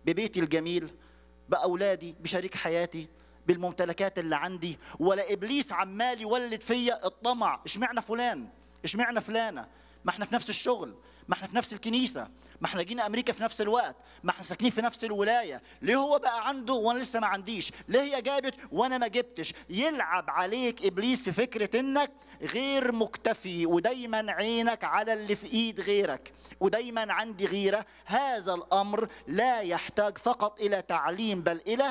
ببيتي الجميل باولادي بشريك حياتي بالممتلكات اللي عندي ولا ابليس عمال يولد فيا الطمع اشمعنى فلان اشمعنى فلانه ما احنا في نفس الشغل ما احنا في نفس الكنيسة ما احنا جينا أمريكا في نفس الوقت ما احنا ساكنين في نفس الولاية ليه هو بقى عنده وأنا لسه ما عنديش ليه هي جابت وأنا ما جبتش يلعب عليك إبليس في فكرة إنك غير مكتفي ودايما عينك على اللي في إيد غيرك ودايما عندي غيرة هذا الأمر لا يحتاج فقط إلى تعليم بل إلى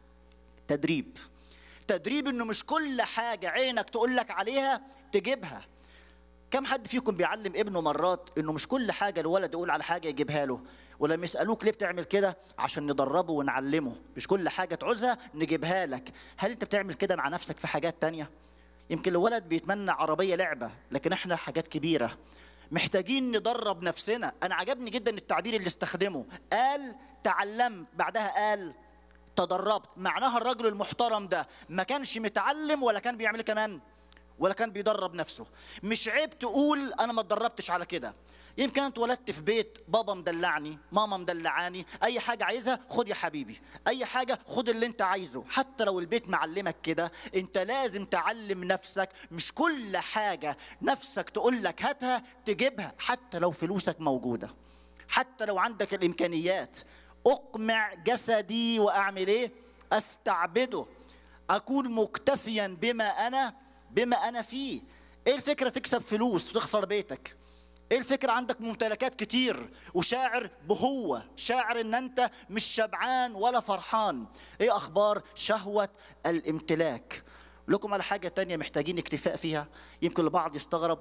تدريب تدريب انه مش كل حاجه عينك تقول لك عليها تجيبها كم حد فيكم بيعلم ابنه مرات انه مش كل حاجه الولد يقول على حاجه يجيبها له ولما يسالوك ليه بتعمل كده عشان ندربه ونعلمه مش كل حاجه تعوزها نجيبها لك هل انت بتعمل كده مع نفسك في حاجات تانية يمكن الولد بيتمنى عربيه لعبه لكن احنا حاجات كبيره محتاجين ندرب نفسنا انا عجبني جدا التعبير اللي استخدمه قال تعلمت بعدها قال تدربت معناها الرجل المحترم ده ما كانش متعلم ولا كان بيعمل كمان ولا كان بيدرب نفسه مش عيب تقول انا ما اتدربتش على كده يمكن انت اتولدت في بيت بابا مدلعني ماما مدلعاني اي حاجه عايزها خد يا حبيبي اي حاجه خد اللي انت عايزه حتى لو البيت معلمك كده انت لازم تعلم نفسك مش كل حاجه نفسك تقول لك هاتها تجيبها حتى لو فلوسك موجوده حتى لو عندك الامكانيات اقمع جسدي واعمل ايه استعبده اكون مكتفيا بما انا بما انا فيه ايه الفكره تكسب فلوس وتخسر بيتك ايه الفكره عندك ممتلكات كتير وشاعر بهوه شاعر ان انت مش شبعان ولا فرحان ايه اخبار شهوه الامتلاك لكم على حاجه تانية محتاجين اكتفاء فيها يمكن البعض يستغرب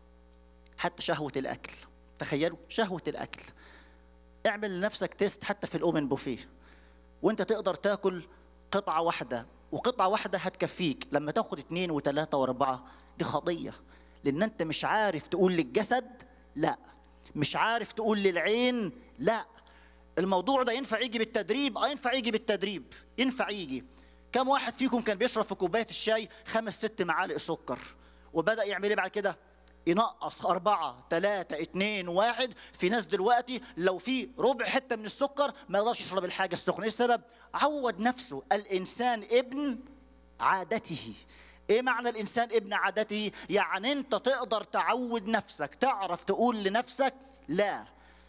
حتى شهوه الاكل تخيلوا شهوه الاكل اعمل لنفسك تيست حتى في الاومن بوفيه وانت تقدر تاكل قطعه واحده وقطعه واحده هتكفيك لما تاخد اتنين وتلاته واربعه دي خطيه لان انت مش عارف تقول للجسد لا مش عارف تقول للعين لا الموضوع ده ينفع يجي بالتدريب اه ينفع يجي بالتدريب ينفع يجي كم واحد فيكم كان بيشرب في كوبايه الشاي خمس ست معالق سكر وبدا يعمل ايه بعد كده ينقص أربعة ثلاثة اتنين واحد في ناس دلوقتي لو في ربع حتة من السكر ما يقدرش يشرب الحاجة السخنة إيه السبب؟ عود نفسه الإنسان ابن عادته ايه معنى الانسان ابن عادته يعني انت تقدر تعود نفسك تعرف تقول لنفسك لا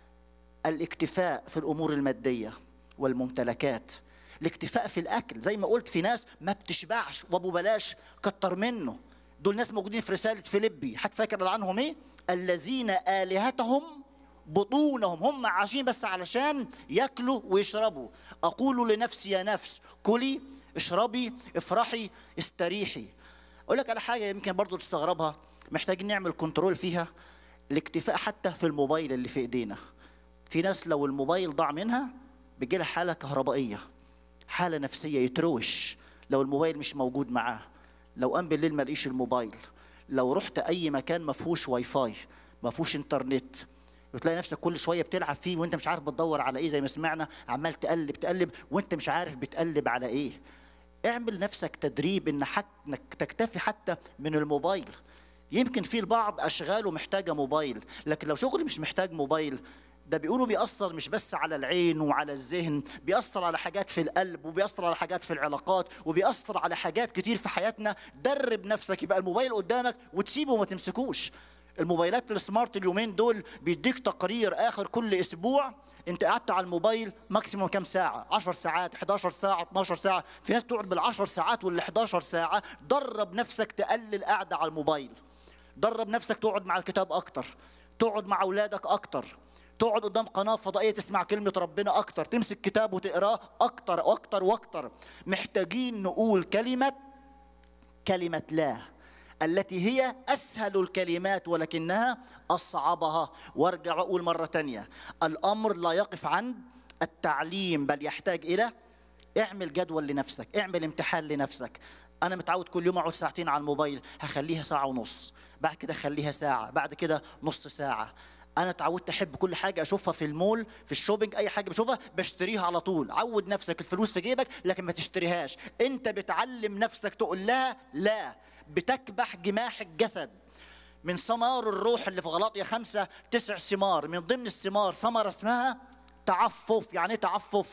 الاكتفاء في الامور الماديه والممتلكات الاكتفاء في الاكل زي ما قلت في ناس ما بتشبعش وابو بلاش كتر منه دول ناس موجودين في رساله فيليبي حد فاكر عنهم ايه الذين الهتهم بطونهم هم عايشين بس علشان ياكلوا ويشربوا اقول لنفسي يا نفس كلي اشربي افرحي استريحي اقول لك على حاجه يمكن برضو تستغربها محتاجين نعمل كنترول فيها الاكتفاء حتى في الموبايل اللي في ايدينا في ناس لو الموبايل ضاع منها بيجي لها حاله كهربائيه حاله نفسيه يتروش لو الموبايل مش موجود معاه لو قام بالليل ما لقيش الموبايل لو رحت اي مكان ما فيهوش واي فاي ما فيهوش انترنت وتلاقي نفسك كل شويه بتلعب فيه وانت مش عارف بتدور على ايه زي ما سمعنا عمال تقلب تقلب وانت مش عارف بتقلب على ايه اعمل نفسك تدريب ان حتى انك تكتفي حتى من الموبايل يمكن في البعض اشغاله محتاجه موبايل لكن لو شغلي مش محتاج موبايل ده بيقولوا بيأثر مش بس على العين وعلى الذهن بيأثر على حاجات في القلب وبيأثر على حاجات في العلاقات وبيأثر على حاجات كتير في حياتنا درب نفسك يبقى الموبايل قدامك وتسيبه وما تمسكوش الموبايلات السمارت اليومين دول بيديك تقرير اخر كل اسبوع انت قعدت على الموبايل ماكسيموم كام ساعه 10 ساعات 11 ساعه 12 ساعه في ناس تقعد بال10 ساعات وال11 ساعه درب نفسك تقلل قعده على الموبايل درب نفسك تقعد مع الكتاب اكتر تقعد مع اولادك اكتر تقعد قدام قناه فضائيه تسمع كلمه ربنا اكتر تمسك كتاب وتقراه اكتر واكتر واكتر محتاجين نقول كلمه كلمه لا التي هي أسهل الكلمات ولكنها أصعبها وارجع أقول مرة تانية الأمر لا يقف عند التعليم بل يحتاج إلى اعمل جدول لنفسك اعمل امتحان لنفسك أنا متعود كل يوم أقعد ساعتين على الموبايل هخليها ساعة ونص بعد كده خليها ساعة بعد كده نص ساعة انا اتعودت احب كل حاجه اشوفها في المول في الشوبينج اي حاجه بشوفها بشتريها على طول عود نفسك الفلوس في جيبك لكن ما تشتريهاش انت بتعلم نفسك تقول لها لا بتكبح جماح الجسد من ثمار الروح اللي في غلاطيا خمسة تسع ثمار من ضمن الثمار ثمرة اسمها تعفف يعني ايه تعفف